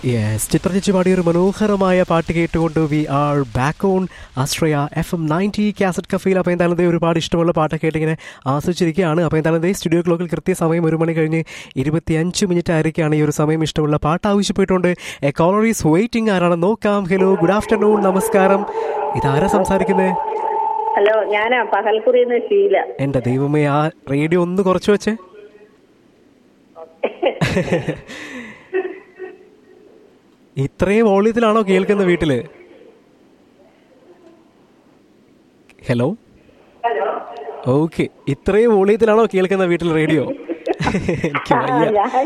Yes ചിത്രചേച്ചി പാടിയ ഒരു മനോഹരമായ പാട്ട് കേട്ടുകൊണ്ട് we are back on Ashraya F M ninety cast കഫയിൽ അപ്പോൾ എന്തായാലും ദേ ഒരുപാട് ഇഷ്ടമുള്ള പാട്ടൊക്കെ ആയിട്ട് ഇങ്ങനെ ആസ്വദിച്ചിരിക്കുകയാണ് അപ്പോൾ എന്തായാലും ദേ സ്റ്റുഡിയോ ക്ലോക്കിൽ കൃത്യസമയം ഒരു മണി കഴിഞ്ഞ് ഇരുപത്തിയഞ്ച് മിനിറ്റ് ആയിരിക്കുകയാണ് ഈ ഒരു സമയം ഇഷ്ടമുള്ള പാട്ട് ആവശ്യപ്പെട്ടുകൊണ്ട് എ കോളർ ഈസ് വെയിറ്റിംഗ് ആരാണ് നോക്കാം ഹലോ ഗുഡ് ആഫ്റ്റർനൂൺ നമസ്കാരം ഇതാരാ സംസാരിക്കുന്നത് ഹലോ ഞാനാ പകൽക്കുറിന്ന് ശീല എൻ്റെ ദൈവമേ ആ റേഡിയോ ഒന്ന് കുറച്ച് വെച്ചേ ഇത്രയും വോളിയത്തിലാണോ കേൾക്കുന്ന വീട്ടില് ഹലോ ഓക്കെ ഇത്രയും വോളിയത്തിലാണോ കേൾക്കുന്ന വീട്ടിൽ റേഡിയോ എനിക്ക് വയ്യ ഞാൻ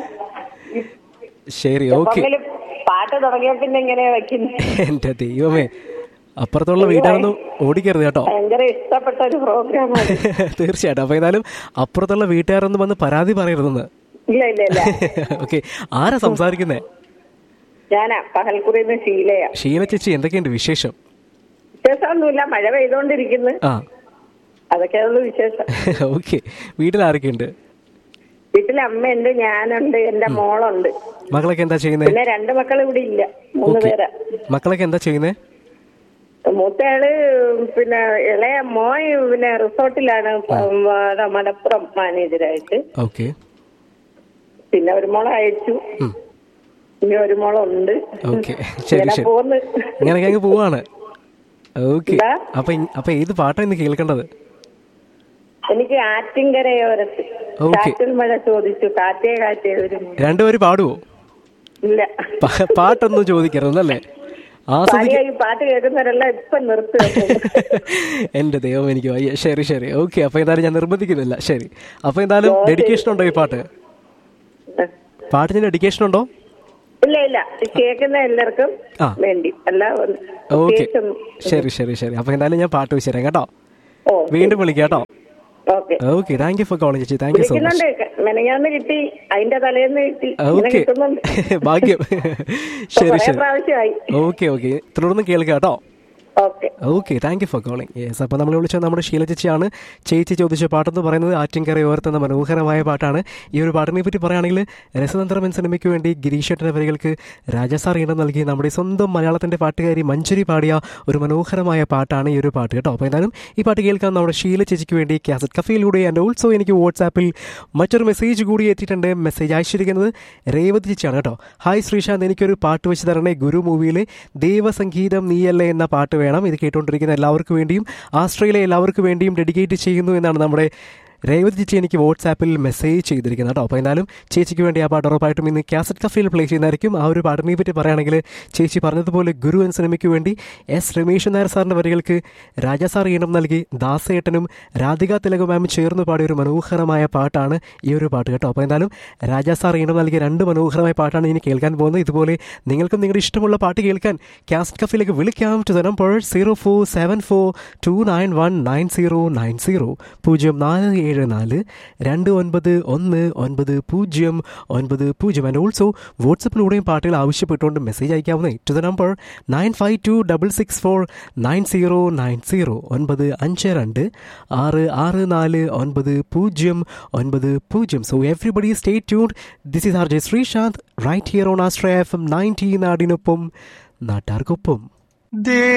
ശരി ഓക്കെ എപ്പോഴെങ്കിലും പാട്ട് തുടങ്ങിയ പിന്നെ ഇങ്ങനെ വെക്കുന്നത് എൻ്റെ ദൈവമേ അപ്പുറത്തുള്ള വീട്ടാണെന്ന് ഓടിക്കരുത് കേട്ടോ ഭയങ്കര ഇഷ്ടപ്പെട്ട ഒരു പ്രോഗ്രാമാണ് തീർച്ചയായിട്ടും അപ്പോൾ ഏതായാലും അപ്പുറത്തുള്ള വീട്ടുകാരൊന്നും വന്ന് പരാതി പറയരുതെന്ന് ഇല്ല ഇല്ല ഇല്ല ഓക്കെ ആരാ സംസാരിക്കുന്നേ ഞാനാ പകൽക്കുറിന്ന് ശീലയാ ഷീല ചേച്ചി എന്തൊക്കെയുണ്ട് വിശേഷം വിശേഷമൊന്നുമില്ല മഴ പെയ്തോണ്ടിരിക്കുന്നു ആ അതൊക്കെയുള്ളൂ വിശേഷം ഓക്കെ വീട്ടിൽ ആരൊക്കെയുണ്ട് വീട്ടിലെ അമ്മയുണ്ട് ഞാനുണ്ട് എന്റെ മോളുണ്ട് മക്കളൊക്കെ എന്താ ചെയ്യുന്നത് പിന്നെ രണ്ട് മക്കൾ ഇവിടെ ഇല്ല മൂന്ന് ഓക്കെ പേരാ മക്കളൊക്കെ എന്താ ചെയ്യുന്നത് മൂത്തയാള് പിന്നെ ഇളയ മോൻ പിന്നെ റിസോർട്ടിലാണ് പ- അവിടെ മലപ്പുറം മാനേജരായിട്ട് ഓക്കെ പിന്നെ ഒരു മോളെ അയച്ചു ഇനി ഒരു മോളുണ്ട് ഓക്കെ ശരി ഇങ്ങനെ ശരി പോന്ന് അങ്ങനെയൊക്കെ അങ്ങ് പോവാണ് ഓക്കെ എന്താ? അപ്പൊ ഇ- അപ്പൊ ഏത് പാട്ടാ ഇന്ന് കേൾക്കേണ്ടത് എനിക്ക് ആറ്റിങ്കരയോരത്ത് ഓക്കെ. കാറ്റിൽ മഴ ചോദിച്ചു കാറ്റേ കാറ്റേ ഒരു മഴ. രണ്ടുപേരും പാടുവോ ഇല്ല പ- പാട്ടൊന്നും ചോദിക്കരുതെന്നല്ലേ ആസ്വദിക്ക പാടിയ ഈ പാട്ട് കേൾക്കുന്നവരെല്ലാം ഇപ്പൊ നിർത്തി വെക്കും. എന്റെ ദൈവം എനിക്ക് വയ്യ ശരി ശരി ഓക്കെ അപ്പൊ എന്തായാലും ഞാൻ നിർബന്ധിക്കുന്നില്ല ശരി അപ്പൊ എന്തായാലും ഡെഡിക്കേഷൻ ഉണ്ടോ ഈ പാട്ട് പാട്ടിന് ഡെഡിക്കേഷൻ ഉണ്ടോ ഇല്ല ഇല്ല ഇത് കേൾക്കുന്ന എല്ലാവർക്കും ആ. വേണ്ടി അല്ല ഒന്ന് ഓക്കെ കേൾക്കുന്നു. ശരി ശരി ശരി അപ്പൊ എന്തായാലും ഞാൻ പാട്ട് വെച്ചുതരാം കേട്ടോ ഓ വീണ്ടും വിളിക്കാം കേട്ടോ okay okay thank you for calling ചേച്ചി താങ്ക് യു സോ മച്ച് വിളിക്കുന്നുണ്ട് മെനഞ്ഞാന്ന് കിട്ടി അതിന്റെ തലേന്ന് കിട്ടി ഇങ്ങനെ ഓക്കെ കിട്ടുന്നുണ്ട് ഭാഗ്യം ശരി കുറെ ശരി പ്രാവശ്യമായി ഓക്കെ ഓക്കെ തുടർന്ന് കേൾക്കാം കേട്ടോ okay okay thank you for calling yes അപ്പോൾ നമ്മൾ വിളിച്ചത് നമ്മുടെ ശീല ചേച്ചിയാണ് ചേച്ചി ചോദിച്ച പാട്ടെന്ന് പറയുന്നത് ആറ്റിൻകര ഓർത്തുന്ന മനോഹരമായ പാട്ടാണ് ഈ ഒരു പാട്ടിനെ പറ്റി പറയുകയാണെങ്കിൽ രസതന്ത്രം എന്ന സിനിമയ്ക്ക് വേണ്ടി ഗിരീഷേട്ടൻ്റെ വരികൾക്ക് രാജസാർ ഇടം നൽകി നമ്മുടെ സ്വന്തം മലയാളത്തിൻ്റെ പാട്ടുകാരി മഞ്ജരി പാടിയ ഒരു മനോഹരമായ പാട്ടാണ് ഈ ഒരു പാട്ട് കേട്ടോ അപ്പോൾ എന്തായാലും ഈ പാട്ട് കേൾക്കാൻ നമ്മുടെ ഷീല ചേച്ചിക്ക് വേണ്ടി കാസറ്റ് കഫയിലൂടെ ആൻഡ് ഓൾസോ എനിക്ക് വാട്സാപ്പിൽ മറ്റൊരു മെസ്സേജ് കൂടി എത്തിയിട്ടുണ്ട് മെസ്സേജ് അയച്ചിരിക്കുന്നത് രേവതി ചേച്ചിയാണ് കേട്ടോ ഹായ് ശ്രീശാന്ത് എനിക്കൊരു പാട്ട് വെച്ച് തരണേ ഗുരു മൂവിയിലെ ദേവസംഗീതം നീയല്ലേ എന്ന പാട്ട് വേണം ഇത് കേട്ടുകൊണ്ടിരിക്കുന്ന എല്ലാവർക്കും വേണ്ടിയും ആസ്ട്രേലിയ എല്ലാവർക്കും വേണ്ടിയും ഡെഡിക്കേറ്റ് ചെയ്യുന്നു എന്നാണ് നമ്മുടെ രേവതി ചേച്ചി എനിക്ക് വാട്സാപ്പിൽ മെസ്സേജ് ചെയ്തിരിക്കുന്നത് കേട്ടോ അപ്പോൾ എന്തായാലും ചേച്ചിക്ക് വേണ്ടി ആ പാട്ട് ഉറപ്പായിട്ടും ഇന്ന് കാസറ്റ് കഫയിൽ പ്ലേ ചെയ്യുന്നതായിരിക്കും ആ ഒരു പാട്ടിനെ പറ്റി പറയുകയാണെങ്കിൽ ചേച്ചി പറഞ്ഞതുപോലെ ഗുരു എന്ന സിനിമയ്ക്ക് വേണ്ടി എസ് രമേശ് നായർ സാറിൻ്റെ വരികൾക്ക് രാജാ സാർ ഈണം നൽകി ദാസേട്ടനും രാധിക തിലക മാമും ചേർന്ന് പാടിയ ഒരു മനോഹരമായ പാട്ടാണ് ഈ ഒരു പാട്ട് കേട്ടോ അപ്പോൾ എന്തായാലും രാജാ സാർ ഈണം നൽകിയ രണ്ട് മനോഹരമായ പാട്ടാണ് ഇനി കേൾക്കാൻ പോകുന്നത് ഇതുപോലെ നിങ്ങൾക്കും നിങ്ങളുടെ ഇഷ്ടമുള്ള പാട്ട് കേൾക്കാൻ കാസ്റ്റ് കഫിലേക്ക് വിളിക്കാം to the number zero four seven four two nine one nine zero nine zero പൂജ്യം നാല് ഏഴ് നാല് രണ്ട് ഒൻപത് ഒന്ന് ഒൻപത് പൂജ്യം ഒൻപത് പൂജ്യം ആൻഡ് ഓൾസോ വാട്സപ്പിലൂടെയും പാട്ടുകൾ ആവശ്യപ്പെട്ടുകൊണ്ട് മെസ്സേജ് അയക്കാവുന്നേ to the number nine five two double six four nine zero nine zero ഒൻപത് അഞ്ച് രണ്ട് ആറ് ആറ് നാല് ഒൻപത് പൂജ്യം ഒൻപത് പൂജ്യം so everybody stay tuned this is R J Sreesanth right here on Ashraya F M ninety നാടിനൊപ്പം നാട്ടാർക്കൊപ്പം